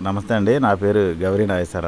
నమస్తే అండి నా పేరు గౌరీ నాగేశ్వర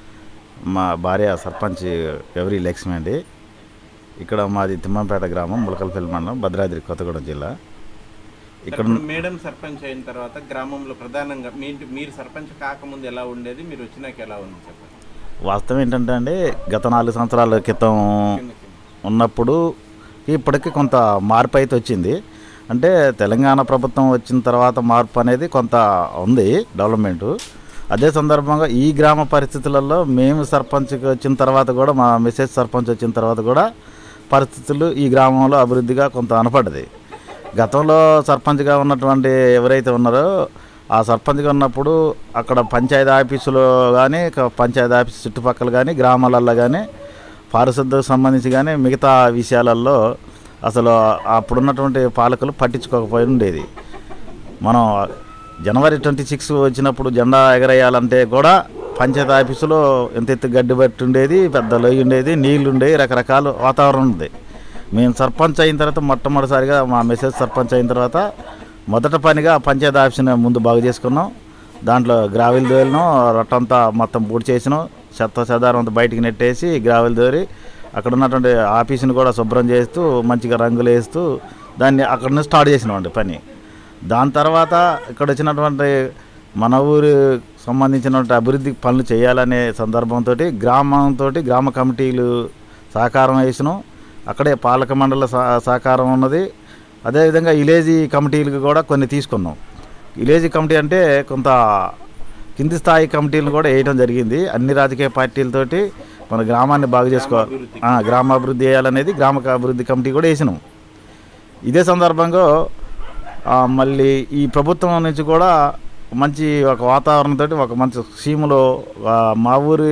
మా భార్య సర్పంచ్ గౌరీ లక్ష్మి అండి ఇక్కడ మాది తిమ్మంపేట గ్రామం ములకల్పల్లి మండలం భద్రాద్రి కొత్తగూడెం జిల్లా ఇక్కడ ఇప్పుడు మేడం సర్పంచ్ అయిన తర్వాత గ్రామంలో ప్రధానంగా మీ ఇంటి- మీరు సర్పంచ్ కాకముందు ఎలా ఉండేది మీరు వచ్చినాక ఎలా ఉంది చెప్పండి వాస్తవం ఏంటంటే అండి గత నాలుగు సంవత్సరాల క్రితం కిందకి. ఉన్నప్పుడు ఇప్పటికీ కొంత మార్పు అయితే వచ్చింది అంటే తెలంగాణ ప్రభుత్వం వచ్చిన తర్వాత మార్పు అనేది కొంత ఉంది డెవలప్మెంటు అదే సందర్భంగా ఈ గ్రామ పరిస్థితులలో మేము సర్పంచ్కి వచ్చిన తర్వాత కూడా మా మెసేజ్ సర్పంచ్ వచ్చిన తర్వాత కూడా పరిస్థితులు ఈ గ్రామంలో అభివృద్ధిగా కొంత అనపడ్డది గతంలో సర్పంచ్గా ఉన్నటువంటి ఎవరైతే ఉన్నారో ఆ సర్పంచ్గా ఉన్నప్పుడు అక్కడ పంచాయతీ ఆఫీసులో కానీ పంచాయతీ ఆఫీస్ చుట్టుపక్కల కానీ గ్రామాలల్లో కానీ పారిశుద్ధ్యకు సంబంధించి కానీ మిగతా విషయాలలో అసలు అప్పుడున్నటువంటి పాలకులు పట్టించుకోకపోయి ఉండేది మనం జనవరి ట్వంటీ సిక్స్ వచ్చినప్పుడు జెండా ఎగరేయాలంటే కూడా పంచాయతీ ఆఫీసులో ఎంత ఎత్తు గడ్డి బట్టి ఉండేది పెద్ద లొయ్యి ఉండేది నీళ్లు ఉండేవి రకరకాల వాతావరణం ఉంది మేము సర్పంచ్ అయిన తర్వాత మొట్టమొదటిసారిగా మా మెసేజ్ సర్పంచ్ అయిన తర్వాత మొదట పనిగా పంచాయతీ ఆఫీస్ని ముందు బాగు చేసుకున్నాం దాంట్లో గ్రావెల్ దోలినాం రొట్టంతా మొత్తం పూడి చేసినాం చెత్త చెదారం అంతా బయటికి నెట్టేసి గ్రావెల్ దోరి అక్కడ ఉన్నటువంటి ఆఫీసుని కూడా శుభ్రం చేస్తూ మంచిగా రంగులు వేస్తూ దాన్ని అక్కడ నుంచి స్టార్ట్ చేసినామండి పని దాని తర్వాత ఇక్కడ వచ్చినటువంటి మన ఊరు సంబంధించినటువంటి అభివృద్ధి పనులు చేయాలనే సందర్భంతో గ్రామంతో గ్రామ కమిటీలు సహకారం వేసినాం అక్కడే పాలక మండల సహ- సహకారం ఉన్నది అదేవిధంగా విలేజీ కమిటీలకు కూడా కొన్ని తీసుకున్నాం విలేజ్ కమిటీ అంటే కొంత కింది స్థాయి కమిటీలను కూడా వేయడం జరిగింది అన్ని రాజకీయ పార్టీలతోటి మన గ్రామాన్ని బాగు చేసుకో గ్రామాభివృద్ధి. ఆ, గ్రామాభివృద్ధి చేయాలనేది గ్రామ అభివృద్ధి కమిటీ కూడా వేసినాం ఇదే సందర్భంగా ఆ, మళ్ళీ ఈ ప్రభుత్వం నుంచి కూడా మంచి ఒక వాతావరణంతో ఒక మంచి స్కీములో ఆ, మా ఊరి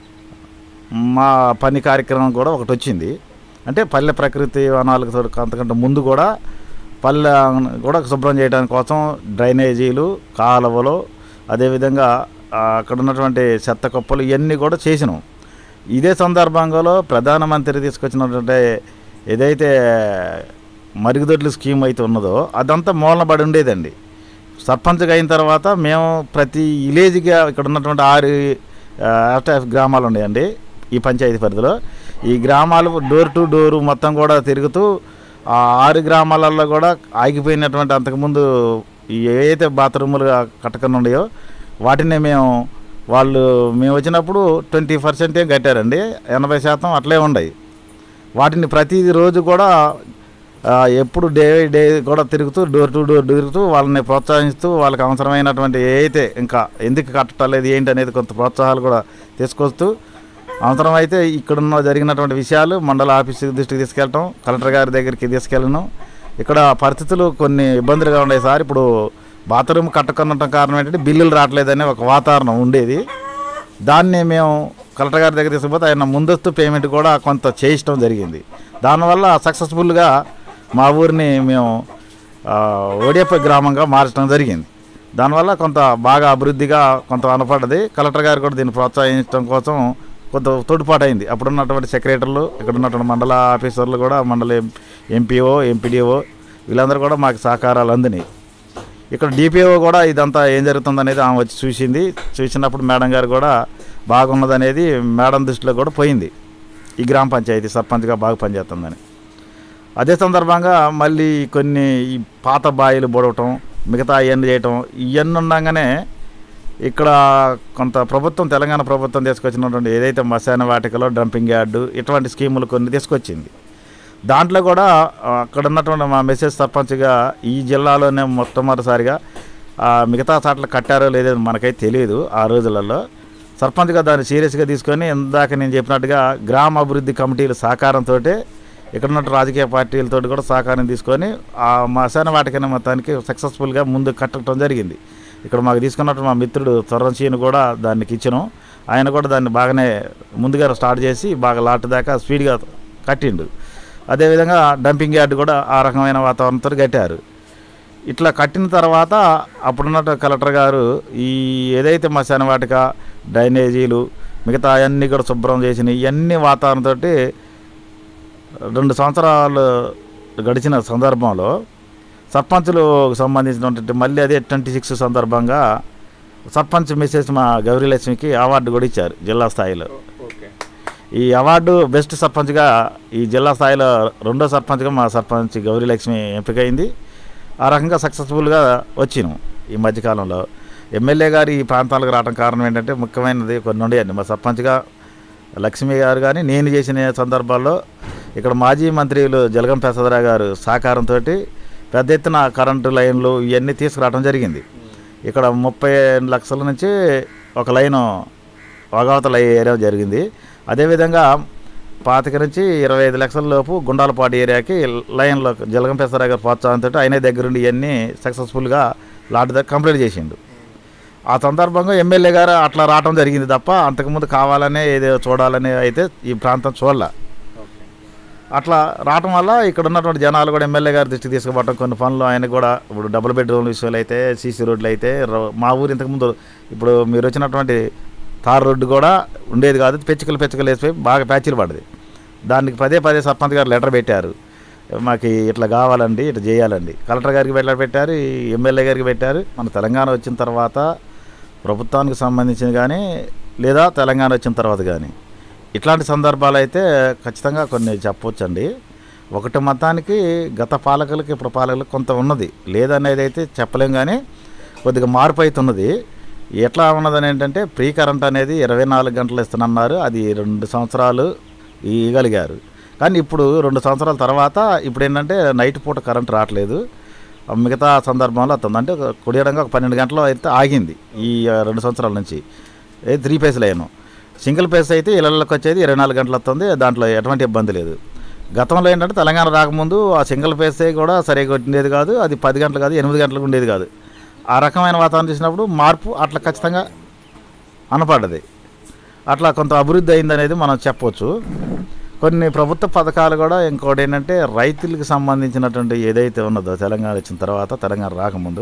మా పని కార్యక్రమం కూడా ఒకటి వచ్చింది అంటే పల్లె ప్రకృతి వనాలకు తోడు అంతకంటే ముందు కూడా పల్లె కూడా శుభ్రం చేయడానికి కోసం డ్రైనేజీలు కాలువలు అదేవిధంగా ఆ, అక్కడ ఉన్నటువంటి చెత్త కుప్పలు ఇవన్నీ కూడా చేసినాం ఇదే సందర్భంలో ప్రధానమంత్రి తీసుకొచ్చినటువంటి ఏదైతే మరుగుదొడ్లు స్కీమ్ అయితే ఉన్నదో అదంతా మూలనబడి ఉండేదండి సర్పంచ్గా అయిన తర్వాత మేము ప్రతి విలేజ్గా ఇక్కడ ఉన్నటువంటి ఆరు ఆఫ్టర్ గ్రామాలు ఉన్నాయండి ఈ పంచాయతీ పరిధిలో ఈ గ్రామాలు డోర్ టు డోర్ మొత్తం కూడా తిరుగుతూ ఆ ఆరు గ్రామాలలో కూడా ఆగిపోయినటువంటి అంతకుముందు ఈ ఏవైతే బాత్రూములు కట్టకుండా ఉన్నాయో వాటిని మేము వాళ్ళు మేము వచ్చినప్పుడు ట్వంటీ పర్సెంటే కట్టారండి ఎనభై శాతం అట్లే ఉన్నాయి వాటిని ప్రతి రోజు కూడా ఆ, ఎప్పుడు డే డే కూడా తిరుగుతూ డోర్ టు డోర్ తిరుగుతూ వాళ్ళని ప్రోత్సహిస్తూ వాళ్ళకి అవసరమైనటువంటి ఏదైతే ఇంకా ఎందుకు కట్టలేదు ఏంటి అనేది కొంత ప్రోత్సాహాలు కూడా తీసుకొస్తూ అవసరమైతే ఇక్కడున్న జరిగినటువంటి విషయాలు మండల ఆఫీస్ దృష్టికి తీసుకెళ్ళటం కలెక్టర్ గారి దగ్గరికి తీసుకెళ్ళను ఇక్కడ పరిస్థితులు కొన్ని ఇబ్బందులుగా ఉన్నాయి సార్ ఇప్పుడు బాత్రూమ్ కట్టకున్నటం కారణం ఏంటంటే బిల్లులు రావట్లేదనే ఒక వాతావరణం ఉండేది దాన్ని మేము కలెక్టర్ గారి దగ్గర తీసుకుపోతే ఆయన ముందస్తు పేమెంట్ కూడా కొంత చేయించడం జరిగింది దానివల్ల సక్సెస్ఫుల్గా మా ఊరిని మేము ఓడియప్ప గ్రామంగా మార్చడం జరిగింది దానివల్ల కొంత బాగా అభివృద్ధిగా కొంత అనపడ్డది కలెక్టర్ గారు కూడా దీన్ని ప్రోత్సహించడం కోసం కొంత తోడ్పాటు అయింది అప్పుడు ఉన్నటువంటి సెక్రటరీలు ఇక్కడ ఉన్నటువంటి మండల ఆఫీసర్లు కూడా మండల ఎంపీఓ ఎంపీడీఓ వీళ్ళందరూ కూడా మాకు సహకారాలు అందినాయి ఇక్కడ డిపిఓ కూడా ఇదంతా ఏం జరుగుతుందనేది ఆమె వచ్చి చూసింది చూసినప్పుడు మేడం గారు కూడా బాగున్నదనేది మేడం దృష్టిలో కూడా పోయింది ఈ గ్రామ పంచాయతీ సర్పంచ్గా బాగా పనిచేస్తుందని అదే సందర్భంగా మళ్ళీ కొన్ని ఈ పాత బాయిలు బొడవటం మిగతా ఇవన్నీ చేయటం ఇవన్నీ ఉండగానే ఇక్కడ కొంత ప్రభుత్వం తెలంగాణ ప్రభుత్వం తీసుకొచ్చినటువంటి ఏదైతే మశాన వాటికలో డంపింగ్ యార్డు ఇటువంటి స్కీములు కొన్ని తీసుకొచ్చింది దాంట్లో కూడా ఆ, అక్కడ ఉన్నటువంటి మా మెసేజ్ సర్పంచ్గా ఈ జిల్లాలోనే మొట్టమొదటిసారిగా ఆ, మిగతా చోట్ల కట్టారో లేదో మనకైతే తెలియదు ఆ రోజులలో సర్పంచ్గా దాన్ని సీరియస్గా తీసుకొని ఇందాక నేను చెప్పినట్టుగా గ్రామ అభివృద్ధి కమిటీల సహకారంతో ఇక్కడ ఉన్న రాజకీయ పార్టీలతో కూడా సహకారం తీసుకొని ఆ మశాన వాటికైనా మొత్తానికి సక్సెస్ఫుల్గా ముందు కట్టడం జరిగింది ఇక్కడ మాకు తీసుకున్నట్టు మా మిత్రుడు తొర్రంచీని కూడా దానికి ఇచ్చినాం ఆయన కూడా దాన్ని బాగానే ముందుగా స్టార్ట్ చేసి బాగా లాట్ దాకా స్పీడ్గా కట్టిండు అదేవిధంగా డంపింగ్ యార్డ్ కూడా ఆ రకమైన వాతావరణంతో కట్టారు ఇట్లా కట్టిన తర్వాత అప్పుడున్న కలెక్టర్ గారు ఈ ఏదైతే మశాన వాటిక డ్రైనేజీలు మిగతా అవన్నీ కూడా శుభ్రం చేసిన ఇవన్నీ వాతావరణంతో రెండు సంవత్సరాలు గడిచిన సందర్భంలో సర్పంచులు సంబంధించినటువంటి మళ్ళీ అదే ట్వంటీ సిక్స్ సందర్భంగా సర్పంచ్ మిసెస్ మా గౌరీలక్ష్మికి అవార్డు కూడా ఇచ్చారు జిల్లా స్థాయిలో ఓకే ఈ అవార్డు బెస్ట్ సర్పంచ్గా ఈ జిల్లా స్థాయిలో రెండో సర్పంచ్గా మా సర్పంచ్ గౌరీలక్ష్మి ఎంపికైంది ఆ రకంగా సక్సెస్ఫుల్గా వచ్చినాం ఈ మధ్యకాలంలో ఎమ్మెల్యే గారు ఈ ప్రాంతాలకు రావడం కారణం ఏంటంటే ముఖ్యమైనది కొన్ని ఉండేయండి మా సర్పంచ్గా లక్ష్మి గారు కానీ నేను చేసిన సందర్భాల్లో ఇక్కడ మాజీ మంత్రులు జలగం ప్రసాదరావు గారు సహకారంతో పెద్ద ఎత్తున కరెంటు లైన్లు ఇవన్నీ తీసుకురావడం జరిగింది ఇక్కడ ముప్పై లక్షల నుంచి ఒక లైను వాగావతల ఏరియా జరిగింది అదేవిధంగా పాతిక నుంచి ఇరవై ఐదు లక్షల లోపు గుండాలపాటి ఏరియాకి లైన్లో జలగం ప్రసాదరావు గారు ప్రోత్సాహంతో ఆయన దగ్గరుండి ఇవన్నీ సక్సెస్ఫుల్గా లాట్ దగ్గర కంప్లీట్ చేసిండు ఆ సందర్భంగా ఎమ్మెల్యే గారు అట్లా రావడం జరిగింది తప్ప అంతకుముందు కావాలనే ఏదో చూడాలని అయితే ఈ ప్రాంతం చూడలే ఓకే అట్లా రావటం వల్ల ఇక్కడ ఉన్నటువంటి జనాలు కూడా ఎమ్మెల్యే గారి దృష్టికి తీసుకుపోవటం కొన్ని పనులు ఆయన కూడా ఇప్పుడు డబుల్ బెడ్రూమ్ విషయాలు అయితే సీసీ రోడ్లు అయితే ర- మా ఊరు ఇంతకుముందు ఇప్పుడు మీరు వచ్చినటువంటి తార్ రోడ్డు కూడా ఉండేది కాదు పెచ్చుకలు పెచ్చుకలు వేసిపోయి బాగా ప్యాచీలు పడది దానికి పదే పదే సర్పంచ్ గారు లెటర్ పెట్టారు మాకు ఇట్లా కావాలండి ఇట్లా చేయాలండి కలెక్టర్ గారికి లెటర్ పెట్టారు ఈ ఎమ్మెల్యే గారికి పెట్టారు మన తెలంగాణ వచ్చిన తర్వాత ప్రభుత్వానికి సంబంధించిన కానీ లేదా తెలంగాణ వచ్చిన తర్వాత కానీ ఇట్లాంటి సందర్భాలు అయితే ఖచ్చితంగా కొన్ని చెప్పవచ్చండి ఒకటి మతానికి గత పాలకులకి ఇప్పుడు పాలకులకు కొంత ఉన్నది లేదనేది అయితే చెప్పలేం కానీ కొద్దిగా మార్పు అయితే ఉన్నది ఎట్లా ఉన్నదని ఏంటంటే ప్రీ కరెంట్ అనేది ఇరవై నాలుగు గంటలు ఇస్తానన్నారు అది రెండు సంవత్సరాలు ఇవ్వగలిగారు కానీ ఇప్పుడు రెండు సంవత్సరాల తర్వాత ఇప్పుడు ఏంటంటే నైట్ పూట కరెంట్ రావట్లేదు ఆ మిగతా సందర్భంలో వస్తుంది అంటే ఒక కుడియడంగా ఒక పన్నెండు గంటలు అయితే ఆగింది ఈ ఆ, రెండు సంవత్సరాల నుంచి ఏ three phase line single phase అయితే ఇళ్ళకి వచ్చేది ఇరవై నాలుగు గంటలు వస్తుంది దాంట్లో ఎటువంటి ఇబ్బంది లేదు గతంలో ఏంటంటే తెలంగాణ రాకముందు ఆ సింగిల్ ఫేస్ కూడా సరిగా ఉండేది కాదు అది పది గంటలు కాదు ఎనిమిది గంటలకు ఉండేది కాదు ఆ రకమైన వాతావరణం చూసినప్పుడు మార్పు అట్లా ఖచ్చితంగా అనపడ్డది అట్లా కొంత అభివృద్ధి అయిందనేది మనం చెప్పవచ్చు కొన్ని ప్రభుత్వ పథకాలు కూడా ఇంకోటి ఏంటంటే రైతులకు సంబంధించినటువంటి ఏదైతే ఉన్నదో తెలంగాణ వచ్చిన తర్వాత తెలంగాణ రాకముందు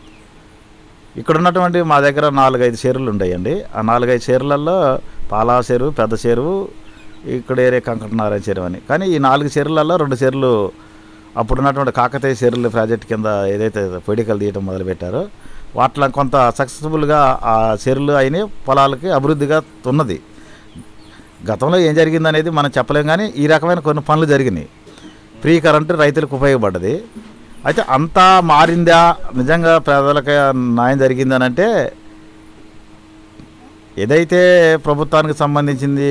ఇక్కడ ఉన్నటువంటి మా దగ్గర నాలుగైదు చెరువులు ఉన్నాయండి ఆ నాలుగైదు చెరువులలో పాలా చెరువు పెద్ద చెరువు ఇక్కడ ఏరే కంకటనారాయణ చెరువు అని కానీ ఈ నాలుగు చెరువులలో రెండు చెరువులు అప్పుడు ఉన్నటువంటి కాకతీయ చెరువుల ప్రాజెక్ట్ కింద ఏదైతే పొడికలు తీయటం మొదలుపెట్టారో వాటిలో కొంత సక్సెస్ఫుల్గా ఆ చెరువులు అయినాయి పొలాలకి అభివృద్ధిగా ఉన్నది గతంలో ఏం జరిగింది అనేది మనం చెప్పలేం కానీ ఈ రకమైన కొన్ని పనులు జరిగినాయి ఫ్రీ కరెంటు రైతులకు ఉపయోగపడ్డది అయితే అంతా మారిందా నిజంగా పేదలకు న్యాయం జరిగిందని అంటే ఏదైతే ప్రభుత్వానికి సంబంధించింది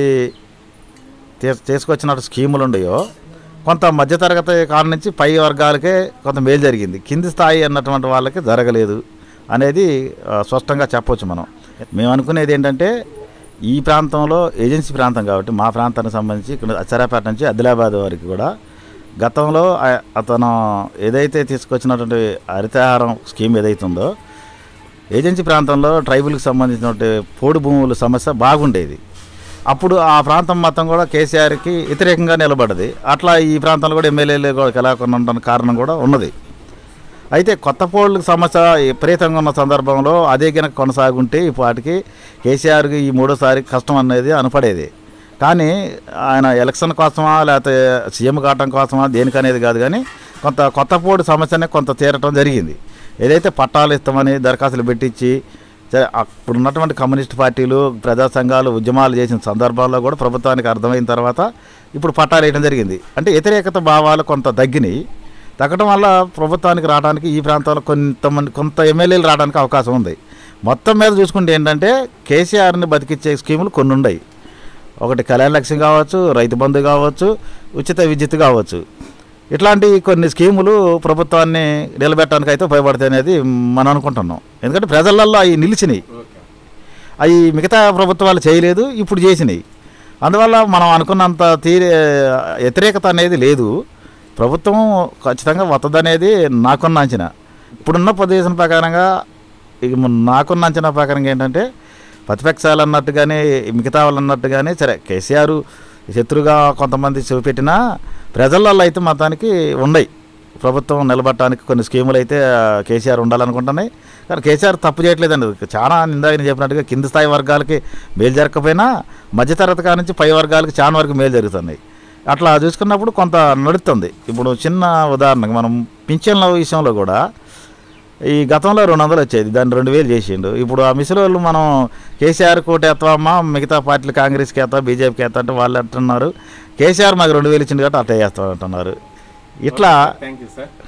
తీస్- తీసుకొచ్చిన స్కీములు ఉన్నాయో కొంత మధ్యతరగతి కాడ నుంచి పై వర్గాలకే కొంత మేలు జరిగింది కింది స్థాయి అన్నటువంటి వాళ్ళకి జరగలేదు అనేది ఆ, స్పష్టంగా చెప్పవచ్చు మనం మేము అనుకునేది ఏంటంటే ఈ ప్రాంతంలో ఏజెన్సీ ప్రాంతం కాబట్టి మా ప్రాంతానికి సంబంధించి ఇక్కడ అచ్చరాపేట నుంచి ఆదిలాబాద్ వరకు కూడా గతంలో ఆ- అతను ఏదైతే తీసుకొచ్చినటువంటి హరితహారం స్కీమ్ ఏదైతే ఉందో ఏజెన్సీ ప్రాంతంలో ట్రైబుల్కి సంబంధించినటువంటి పోడు భూముల సమస్య బాగుండేది అప్పుడు ఆ ప్రాంతం మొత్తం కూడా కేసీఆర్కి వ్యతిరేకంగా నిలబడ్డది అట్లా ఈ ప్రాంతంలో కూడా ఎమ్మెల్యేలు కూడా కలాకుండా ఉండడానికి కారణం కూడా ఉన్నది అయితే కొత్త పోళ్ళకి సమస్య విపరీతంగా ఉన్న సందర్భంలో అదే కనుక కొనసాగుంటే ఈ పాటికి కేసీఆర్కి ఈ మూడోసారి కష్టం అనేది అనపడేది కానీ ఆయన ఎలక్షన్ కోసమా లేకపోతే సీఎం కావటం కోసమా దేనికనేది కాదు కానీ కొంత కొత్తపోడు సమస్యనే కొంత తీరటం జరిగింది ఏదైతే పట్టాలు ఇస్తామని దరఖాస్తులు పెట్టించి సరే, అప్పుడు ఉన్నటువంటి కమ్యూనిస్ట్ పార్టీలు ప్రజా సంఘాలు ఉద్యమాలు చేసిన సందర్భాల్లో కూడా ప్రభుత్వానికి అర్థమైన తర్వాత ఇప్పుడు పట్టాలు వేయడం జరిగింది అంటే వ్యతిరేకత భావాలు కొంత తగ్గినాయి తగ్గడం వల్ల ప్రభుత్వానికి రావడానికి ఈ ప్రాంతంలో కొంతమంది కొంత ఎమ్మెల్యేలు రావడానికి అవకాశం ఉంది మొత్తం మీద చూసుకుంటే ఏంటంటే కేసీఆర్ని బతికిచ్చే స్కీములు కొన్ని ఉన్నాయి ఒకటి కళ్యాణ లక్ష్యం కావచ్చు రైతు బంధు కావచ్చు ఉచిత విద్యుత్ కావచ్చు ఇట్లాంటి కొన్ని స్కీములు ప్రభుత్వాన్ని నిలబెట్టడానికి అయితే ఉపయోగపడతాయి అనేది మనం అనుకుంటున్నాం ఎందుకంటే ప్రజలల్లో అవి నిలిచినాయి ఓకే అవి మిగతా ప్రభుత్వాలు చేయలేదు ఇప్పుడు చేసినాయి అందువల్ల మనం అనుకున్నంత తీరే వ్యతిరేకత అనేది లేదు ప్రభుత్వం ఖచ్చితంగా వత్తదనేది నాకున్న అంచనా ఇప్పుడున్న పొజిషన్ ప్రకారంగా ఇక మన- నాకున్న అంచనా ప్రకారంగా ఏంటంటే ప్రతిపక్షాలు అన్నట్టుగానే మిగతా వాళ్ళు అన్నట్టుగానే సరే కేసీఆర్ శత్రుగా కొంతమంది చూపెట్టినా ప్రజలలో అయితే మతానికి ఉన్నాయి ప్రభుత్వం నిలబడటానికి కొన్ని స్కీములు అయితే ఆ, కేసీఆర్ ఉండాలనుకుంటున్నాయి కానీ కేసీఆర్ తప్పు చేయట్లేదండి చాలా ఇందాక నేను చెప్పినట్టుగా కింది స్థాయి వర్గాలకి మేలు జరగకపోయినా మధ్యతరగతి కాడ నుంచి పై వర్గాలకి చాలా వరకు మేలు జరుగుతున్నాయి అట్లా చూసుకున్నప్పుడు కొంత నడుస్తుంది ఇప్పుడు చిన్న ఉదాహరణకు మనం పింఛన్ల విషయంలో కూడా ఈ గతంలో రెండు వందలు వచ్చేది దాన్ని రెండు వేలు చేసిండు ఇప్పుడు ఆ మిషన్ వాళ్ళు మనం కేసీఆర్ కోటేస్తామా మిగతా పార్టీలు కాంగ్రెస్కి వేస్తా బీజేపీకి వేస్తా అంటే వాళ్ళు అంటున్నారు కేసీఆర్ మాకు రెండు వేలు ఇచ్చింది కాబట్టి అట్లా చేస్తాం అంటున్నారు ఇట్లా థ్యాంక్ యూ సార్